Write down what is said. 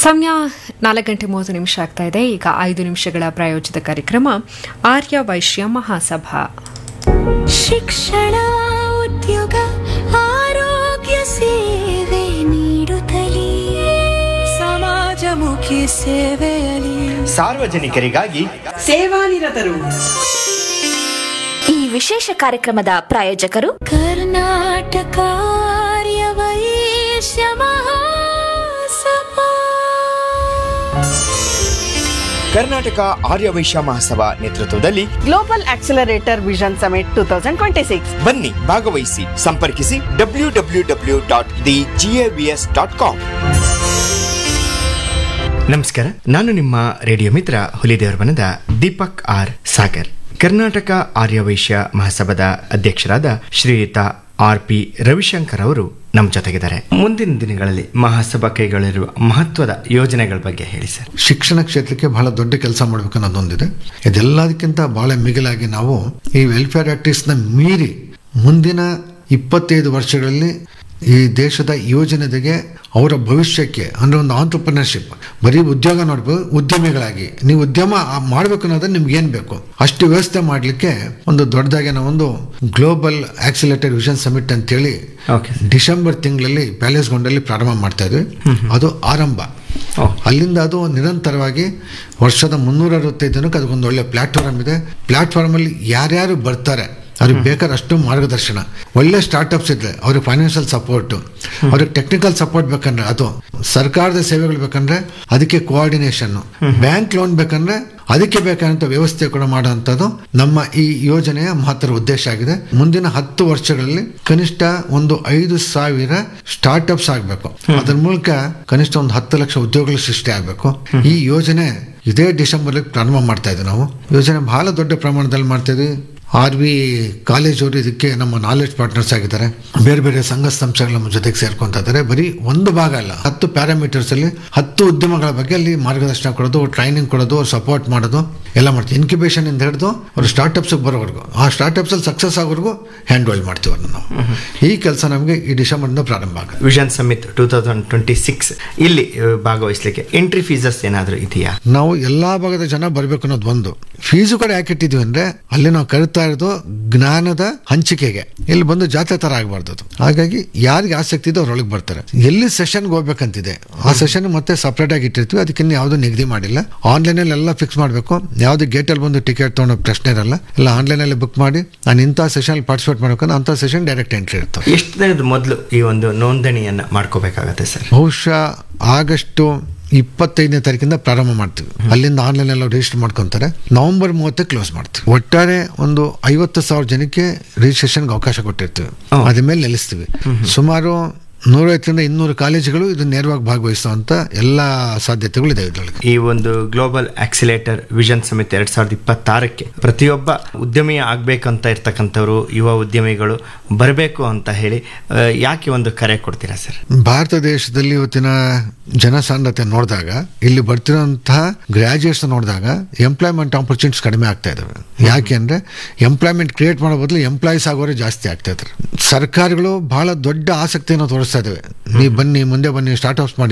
ಸಮಯ ನಾಲ್ಕು ಗಂಟೆ ಮೂವತ್ತು ನಿಮಿಷ ಆಗ್ತಾ ಇದೆ ಈಗ ಐದು ನಿಮಿಷಗಳ ಪ್ರಾಯೋಜಿತ ಕಾರ್ಯಕ್ರಮ ಆರ್ಯ ವೈಶ್ಯ ಮಹಾಸಭಾ ಶಿಕ್ಷಣ ಉದ್ಯೋಗ ಆರೋಗ್ಯ ಸೇವೆ ನೀಡುತ್ತಲೇ ಸಮಾಜಮುಖಿ ಸೇವೆಯಲ್ಲಿ ಸಾರ್ವಜನಿಕರಿಗಾಗಿ ಸೇವಾನಿರತರು ಈ ವಿಶೇಷ ಕಾರ್ಯಕ್ರಮದ ಪ್ರಾಯೋಜಕರು ಕರ್ನಾಟಕ ಆರ್ಯ ವೈಶ್ಯ ಮಹಾಸಭಾ ಕರ್ನಾಟಕ ಆರ್ಯ ವೈಶ್ಯ ಮಹಾಸಭಾ ನೇತೃತ್ವದಲ್ಲಿ global accelerator vision summit two thousand twenty six ಬನ್ನಿ ಭಾಗವಹಿಸಿ ಸಂಪರ್ಕಿಸಿ W W W dot the GAVS dot com ನಮಸ್ಕಾರ ನಾನು ನಿಮ್ಮ ರೇಡಿಯೋ ಮಿತ್ರ ಹುಲಿದೇವರ ಬನದ ದೀಪಕ್ ಆರ್ ಸಾಗರ್ ಕರ್ನಾಟಕ ಆರ್ಯ ವೈಶ್ಯ ಮಹಾಸಭಾದ ಅಧ್ಯಕ್ಷರಾದ ಶ್ರೀಯುತ ಆರ್ ಪಿ ರವಿಶಂಕರ್ ಅವರು ನಮ್ಮ ಜೊತೆಗಿದ್ದಾರೆ ಮುಂದಿನ ದಿನಗಳಲ್ಲಿ ಮಹಾಸಭಾ ಕೈಗೊಳ್ಳಿರುವ ಮಹತ್ವದ ಯೋಜನೆಗಳ ಬಗ್ಗೆ ಹೇಳಿ ಸರ್ ಶಿಕ್ಷಣ ಕ್ಷೇತ್ರಕ್ಕೆ ಬಹಳ ದೊಡ್ಡ ಕೆಲಸ ಮಾಡಬೇಕು ಅನ್ನೋದೊಂದಿದೆ ಇದೆಲ್ಲದಕ್ಕಿಂತ ಬಹಳ ಮಿಗಿಲಾಗಿ ನಾವು ಈ ವೆಲ್ಫೇರ್ ಆಕ್ಟಿವ್ಸ್ನ ಮೀರಿ ಮುಂದಿನ ಇಪ್ಪತ್ತೈದು ವರ್ಷಗಳಲ್ಲಿ ಈ ದೇಶದ ಯುವಜನತೆಗೆ ಅವರ ಭವಿಷ್ಯಕ್ಕೆ ಅಂದರೆ ಒಂದು ಆಂಟ್ರಪ್ರಿನರ್ಶಿಪ್ ಬರೀ ಉದ್ಯೋಗ ನೋಡ್ಬೋದು ಉದ್ಯಮಿಗಳಾಗಿ ನೀವು ಉದ್ಯಮ ಮಾಡಬೇಕು ಅನ್ನೋದ್ರೆ ನಿಮ್ಗೆ ಏನು ಬೇಕು ಅಷ್ಟು ವ್ಯವಸ್ಥೆ ಮಾಡಲಿಕ್ಕೆ ಒಂದು ದೊಡ್ಡದಾಗಿ ನಾವೊಂದು ಗ್ಲೋಬಲ್ ಆಕ್ಸಿಲೇಟೆಡ್ ವಿಷನ್ ಸಮಿಟ್ ಅಂತೇಳಿ ಓಕೆ ಡಿಸೆಂಬರ್ ತಿಂಗಳಲ್ಲಿ ಪ್ಯಾಲೇಸ್ ಗ್ರೌಂಡಲ್ಲಿ ಪ್ರಾರಂಭ ಮಾಡ್ತಾ ಇದ್ವಿ ಅದು ಆರಂಭ ಓ. ಅಲ್ಲಿಂದ ಅದು ನಿರಂತರವಾಗಿ ವರ್ಷದ ಮುನ್ನೂರ ಅರವತ್ತೈದು ದಿನಕ್ಕೆ ಅದಕ್ಕೊಂದು ಒಳ್ಳೆ ಪ್ಲಾಟ್ಫಾರ್ಮ್ ಇದೆ ಪ್ಲಾಟ್ಫಾರ್ಮಲ್ಲಿ ಯಾರ್ಯಾರು ಬರ್ತಾರೆ ಅವ್ರಿಗೆ ಬೇಕಾದಷ್ಟು ಮಾರ್ಗದರ್ಶನ ಒಳ್ಳೆ ಸ್ಟಾರ್ಟಪ್ಸ್ ಇದ್ರೆ ಅವ್ರಿಗೆ ಫೈನಾನ್ಷಿಯಲ್ ಸಪೋರ್ಟು ಅವ್ರಿಗೆ ಟೆಕ್ನಿಕಲ್ ಸಪೋರ್ಟ್ ಬೇಕಂದ್ರೆ ಅದು ಸರ್ಕಾರದ ಸೇವೆಗಳು ಬೇಕಂದ್ರೆ ಅದಕ್ಕೆ ಕೋಆರ್ಡಿನೇಷನ್ ಬ್ಯಾಂಕ್ ಲೋನ್ ಬೇಕಂದ್ರೆ ಅದಕ್ಕೆ ಬೇಕಾದಂಥ ವ್ಯವಸ್ಥೆ ಕೂಡ ಮಾಡುವಂಥದ್ದು ನಮ್ಮ ಈ ಯೋಜನೆಯ ಮಹತ್ತರ ಉದ್ದೇಶ ಆಗಿದೆ ಮುಂದಿನ ಹತ್ತು ವರ್ಷಗಳಲ್ಲಿ ಕನಿಷ್ಠ ಒಂದು ಐದು ಸಾವಿರ ಸ್ಟಾರ್ಟ್ಅಪ್ಸ್ ಆಗಬೇಕು ಅದರ ಮೂಲಕ ಕನಿಷ್ಠ ಒಂದು ಹತ್ತು ಲಕ್ಷ ಉದ್ಯೋಗಗಳು ಸೃಷ್ಟಿ ಆಗಬೇಕು ಈ ಯೋಜನೆ ಇದೇ ಡಿಸೆಂಬರ್ ಪ್ರಾರಂಭ ಮಾಡ್ತಾ ಇದ್ದೀವಿ ನಾವು ಯೋಜನೆ ಬಹಳ ದೊಡ್ಡ ಪ್ರಮಾಣದಲ್ಲಿ ಮಾಡ್ತಾ ಇದ್ವಿ ಆರ್ ವಿ ಕಾಲೇಜವರು ಇದಕ್ಕೆ ನಮ್ಮ ನಾಲೆಡ್ಜ್ ಪಾರ್ಟ್ನರ್ಸ್ ಆಗಿದ್ದಾರೆ ಬೇರೆ ಬೇರೆ ಸಂಘ ಸಂಸ್ಥೆಗಳು ನಮ್ಮ ಜೊತೆಗೆ ಸೇರ್ಕೊಂತ ಇದ್ದಾರೆ ಬರೀ ಒಂದು ಭಾಗ ಅಲ್ಲ ಹತ್ತು ಪ್ಯಾರಾಮೀಟರ್ಸ್ ಅಲ್ಲಿ ಹತ್ತು ಉದ್ಯಮಗಳ ಬಗ್ಗೆ ಅಲ್ಲಿ ಮಾರ್ಗದರ್ಶನ ಕೊಡೋದು ಟ್ರೈನಿಂಗ್ ಕೊಡೋದು ಸಪೋರ್ಟ್ ಮಾಡೋದು ಎಲ್ಲ ಮಾಡ್ತೀವಿ ಇನ್ಕ್ಯುಬೇಷನ್ ಇಂದ ಹಿಡಿದು ಅವರು ಸ್ಟಾರ್ಟ್ಅಪ್ಸ್ ಬರೋವರೆಗೂ ಆ ಸ್ಟಾರ್ಟ್ಅಪ್ಸ್ ಅಲ್ಲಿ ಸಕ್ಸಸ್ ಆಗೋವರೆಗೂ ಹ್ಯಾಂಡ್ ಹೋಲ್ಡ್ ಮಾಡ್ತೀವಿ ಅವ್ರನ್ನ ನಾವು ಈ ಕೆಲಸ ನಮಗೆ ಈ ಡಿಸೆಂಬರ್ನಿಂದ ಪ್ರಾರಂಭ ಆಗುತ್ತೆ vision summit two thousand twenty six ಇಲ್ಲಿ ಆ, ಭಾಗವಹಿಸ್ಲಿಕ್ಕೆ ಎಂಟ್ರಿ ಫೀಸಸ್ ಏನಾದರೂ ಇದೆಯಾ ನಾವು ಎಲ್ಲಾ ಭಾಗದ ಜನ ಬರಬೇಕು ಅನ್ನೋದು ಒಂದು ಫೀಸು ಕೂಡ ಯಾಕೆ ಇಟ್ಟಿದ್ವಿ ಅಂದ್ರೆ ಅಲ್ಲಿ ನಾವು ಕರಿತಾ ಇರೋದು ಜ್ಞಾನದ ಹಂಚಿಕೆಗೆ ಇಲ್ಲಿ ಬಂದು ಜಾತ್ರೆ ತರ ಆಗಬಾರ್ದು ಅದು ಹಾಗಾಗಿ ಯಾರಿಗೆ ಆಸಕ್ತಿ ಇದೆ ಅವ್ರೊಳಗೆ ಬರ್ತಾರೆ ಎಲ್ಲಿ ಸೆಷನ್ಗೆ ಹೋಗ್ಬೇಕಂತಿದೆ ಆ ಸೆಷನ್ ಮತ್ತೆ ಸಪ್ರೇಟ್ ಆಗಿ ಇಟ್ಟಿರ್ತೀವಿ ಅದಕ್ಕೆ ಇನ್ನು ಯಾವುದು ನಿಗದಿ ಮಾಡಿಲ್ಲ ಆನ್ಲೈನ್ ಅಲ್ಲಿ ಎಲ್ಲ ಫಿಕ್ಸ್ ಮಾಡಬೇಕು ಯಾವ್ದು ಗೇಟಲ್ಲಿ ಬಂದು ಟಿಕೆಟ್ ತೊಗೊಳೋ ಪ್ರಶ್ನೆ ಇರಲ್ಲ ಎಲ್ಲ ಆನ್ಲೈನ್ ಅಲ್ಲಿ ಬುಕ್ ಮಾಡಿ ನಾನು ಇಂಥ ಸೆಷನ್ ಪಾರ್ಟಿಸಿಪೇಟ್ ಮಾಡ್ಬೇಕಂದ್ರೆ ಅಂಥ ಸೆಷನ್ ಡೈರೆಕ್ಟ್ ಎಂಟ್ರಿ ಇರ್ತವೆ ಎಷ್ಟು ದಿನದ ಮೊದಲು ಈ ಒಂದು ನೋಂದಣಿಯನ್ನ ಮಾಡ್ಕೋಬೇಕಾಗತ್ತೆ ಸರ್ ಬಹುಶಃ ಆಗಸ್ಟು ಇಪ್ಪತ್ತೈದನೇ ತಾರೀಕಿಂದ ಪ್ರಾರಂಭ ಮಾಡ್ತೀವಿ ಅಲ್ಲಿಂದ ಆನ್ಲೈನ್ ಎಲ್ಲ ರಿಜಿಸ್ಟರ್ ಮಾಡ್ಕೊಂತಾರೆ ನವೆಂಬರ್ ಮೂವತ್ತಕ್ಕೆ ಕ್ಲೋಸ್ ಮಾಡ್ತೀವಿ ಒಟ್ಟಾರೆ ಒಂದು ಐವತ್ತು ಸಾವಿರ ಜನಕ್ಕೆ ರಿಜಿಸ್ಟ್ರೇಷನ್ಗೆ ಅವಕಾಶ ಕೊಟ್ಟಿರ್ತೀವಿ ಅದ್ರ ಮೇಲೆ ನಿಲ್ಲಿಸ್ತೀವಿ ಸುಮಾರು ನೂರೈವತ್ತರಿಂದ ಇನ್ನೂರು ಕಾಲೇಜುಗಳು ಇದು ನೇರವಾಗಿ ಭಾಗವಹಿಸುವಂತ ಎಲ್ಲ ಸಾಧ್ಯತೆಗಳು ಇದೆ ಇದರೊಳಗೆ ಈ ಒಂದು ಗ್ಲೋಬಲ್ ಆಕ್ಸಿಲೇಟರ್ ವಿಷನ್ ಸಮಿತಿ ಎರಡ್ ಸಾವಿರದ ಇಪ್ಪತ್ತಾರಕ್ಕೆ ಪ್ರತಿಯೊಬ್ಬ ಉದ್ಯಮಿ ಆಗ್ಬೇಕಂತ ಇರ್ತಕ್ಕಂಥವ್ರು ಯುವ ಉದ್ಯಮಿಗಳು ಬರಬೇಕು ಅಂತ ಹೇಳಿ ಆ, ಯಾಕೆ ಒಂದು ಕರೆ ಕೊಡ್ತೀರಾ ಸರ್ ಭಾರತ ದೇಶದಲ್ಲಿ ಇವತ್ತಿನ ಜನಸಾಂದ್ರತೆ ನೋಡಿದಾಗ ಇಲ್ಲಿ ಬರ್ತಿರೋಂತಹ ಗ್ರಾಜುಯೇಟ್ಸ್ ನೋಡಿದಾಗ ಎಂಪ್ಲಾಯ್ಮೆಂಟ್ ಆಪರ್ಚುನಿಟೀಸ್ ಕಡಿಮೆ ಆಗ್ತಾ ಇದಾವೆ ಯಾಕೆ ಅಂದ್ರೆ ಎಂಪ್ಲಾಯ್ಮೆಂಟ್ ಕ್ರಿಯೇಟ್ ಮಾಡೋ ಬದಲು ಎಂಪ್ಲಾಯೀಸ್ ಆಗೋರೇ ಜಾಸ್ತಿ ಆಗ್ತಾ ಇದ್ದಾರೆ ಸರ್ಕಾರಗಳು ಬಹಳ ದೊಡ್ಡ ಆಸಕ್ತಿಯನ್ನು ತೋರಿಸ್ತಾ ಇದಾವೆ ನೀವು ಬನ್ನಿ ಮುಂದೆ ಬನ್ನಿ ಸ್ಟಾರ್ಟ್ಅಪ್ಸ್ ಮಾಡಿ